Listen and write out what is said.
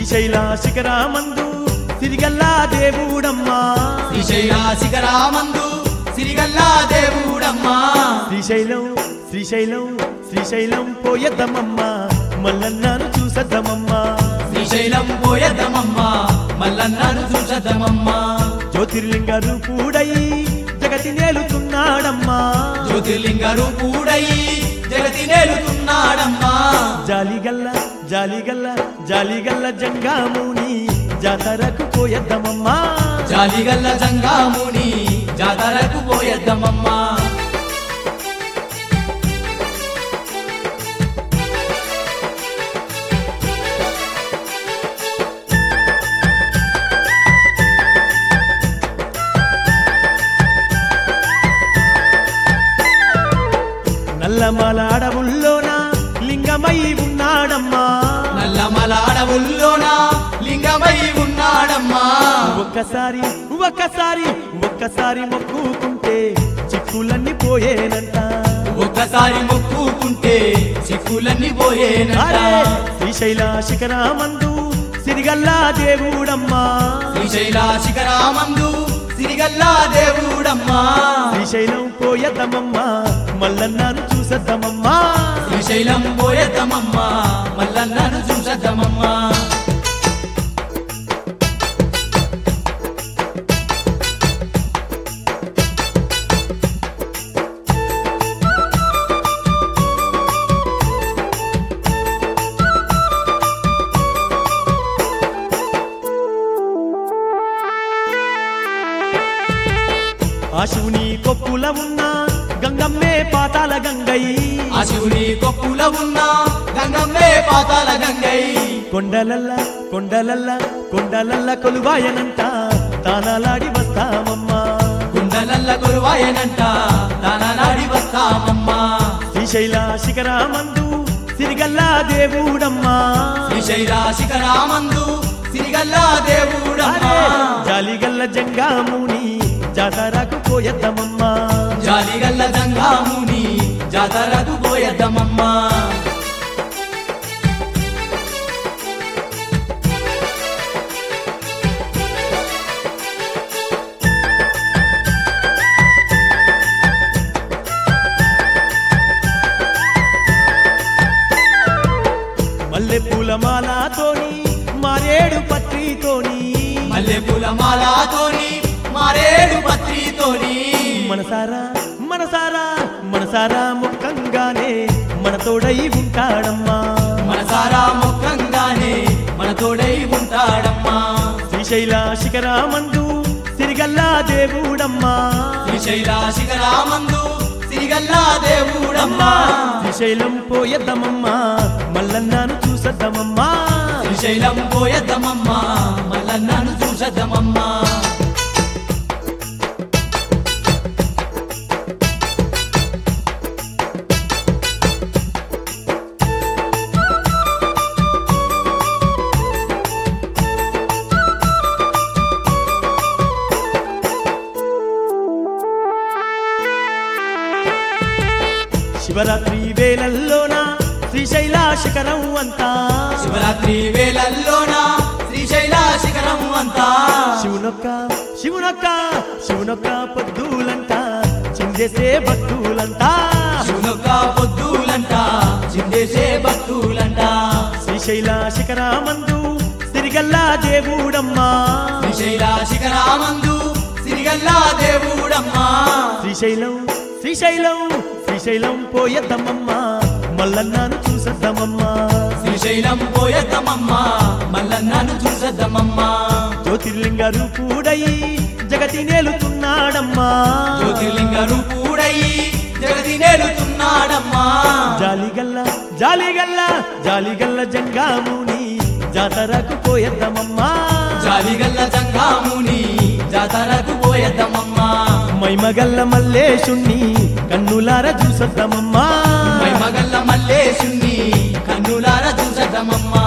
శ్రీశైల శిఖరామందు సిరిగల్లా దేవుడమ్మా శ్రీశైల శిఖరామందు సిరిగల్లా దేవుడమ్మా శ్రీశైలం శ్రీశైలం శ్రీశైలం పోయద్దమమ్మా మల్లన్నాను చూసద్దమమ్మా శ్రీశైలం పోయద్దమమ్మా మల్లన్నను చూసద్దమమ్మా జ్యోతిర్లింగ రూపుడై జగతి నేలుతున్నాడమ్మా జ్యోతిర్లింగ రూపుడై జగతి నేలుతున్నాడమ్మా జాలిగల్ల జాలిగల్ల జాలిగల్ల జంగాముని జాతరకు పోయద్దమమ్మా జాలిగల్ల జంగాముని జాతరకు పోయద్దమమ్మా నల్లమల అడవుల్లోన లింగమై ఉన్నాడమ్మా నల్లమల అడవుల్లోన లింగమై ఉన్నాడమ్మా ఒక్కసారి ఒక్కసారి ఒక్కసారి మొక్కుకుంటే చిక్కులన్నీ పోయేనంట ఒక్కసారి మొక్కుకుంటే చిక్కులన్నీ పోయేనట అరే శ్రీశైల శిఖరామందు సిరిగల్లా దేవుడమ్మా శ్రీశైల శిఖరామందు సిరిగల్లా దేవుడమ్మా శ్రీశైలం పోయద్దమమ్మా మల్లన్నాను చూసద్దమమ్మా శ్రీశైలం పోయేద్దమమ్మా మల్లన్నను చూసద్దమమ్మా ఆ శివుని కొప్పుల ఉన్న గంగమ్మే పాతాల గంగై ఆ శివుని కొప్పుల ఉన్న గంగమ్మే పాతాల గంగై కొండలల్ల కొండలల్ల కొండలల్ల కొలువాయనంట తానాలాడి వస్తామమ్మా గుండలల్ల కొలువాయనంట దానాడి వస్తామమ్మా శ్రీశైల శిఖరామందు సిరిగల్లా దేవుడమ్మా శ్రీశైల శిఖరామందు సిరిగల్లా దేవుడమ్మా జాలిగల్ల జంగాముని జాతరకు పోయద్దమమ్మా జాలిగల్ల జంగాముని జాతరకు పోయద్దమమ్మా మల్లె పూల మాలతోని మారేడు పత్రితోని మల్లె పూల మాలతోని మారేడు పత్రితోని మనసారా మనసారా మనసారా ముఖంగానే మన తోడై ఉంటాడమ్మా మనసారా ముఖంగానే మన తోడై ఉంటాడమ్మా శ్రీశైల శిఖరామందు సిరిగల్లా దేవుడమ్మా శ్రీశైల శిఖరామందు సిరిగల్లా దేవుడమ్మా శ్రీశైలం పోయద్దమమ్మా మల్లన్నాను చూసద్దమమ్మా శ్రీశైలం పోయద్దమమ్మా మల్లన్నను చూసద్దమమ్మా శివరాత్రి వేళల్లోన శ్రీశైల శిఖరం అంతా శివరాత్రి వేళల్లోన శ్రీశైల శిఖరం అంతా శివునొక్క శివునొక్క శివునొక్క పొద్దులంట చిందేసే భక్తులంతా శివునొక్క పొద్దులంట చిందేసే భక్తులంట శ్రీశైల శిఖరామందు సిరిగల్లా దేవుడమ్మా శ్రీశైల శిఖరామందు సిరిగల్లా దేవుడమ్మా శ్రీశైలం శ్రీశైలం శ్రీశైలం పోయద్దమమ్మా మల్లన్నాను చూసద్దమమ్మా శ్రీశైలం పోయద్దమమ్మా మల్లన్నను చూసద్దమమ్మా జ్యోతిర్లింగ రూపుడై జగతి నేలుతున్నాడమ్మా జ్యోతిర్లింగ రూపుడై జగతి నేలుతున్నాడమ్మా జాలిగల్ల జాలిగల్ల జాలిగల్ల జంగాముని జాతరకు పోయద్దమమ్మా జాలిగల్ల జంగాముని జాతరకు పోయద్దమమ్మా మైమగల్ల మల్లేశుణ్ణి కన్నులార చూసద్దమమ్మా మగల్ల మల్లేశుణ్ణి కన్నులార చూసద్దమమ్మా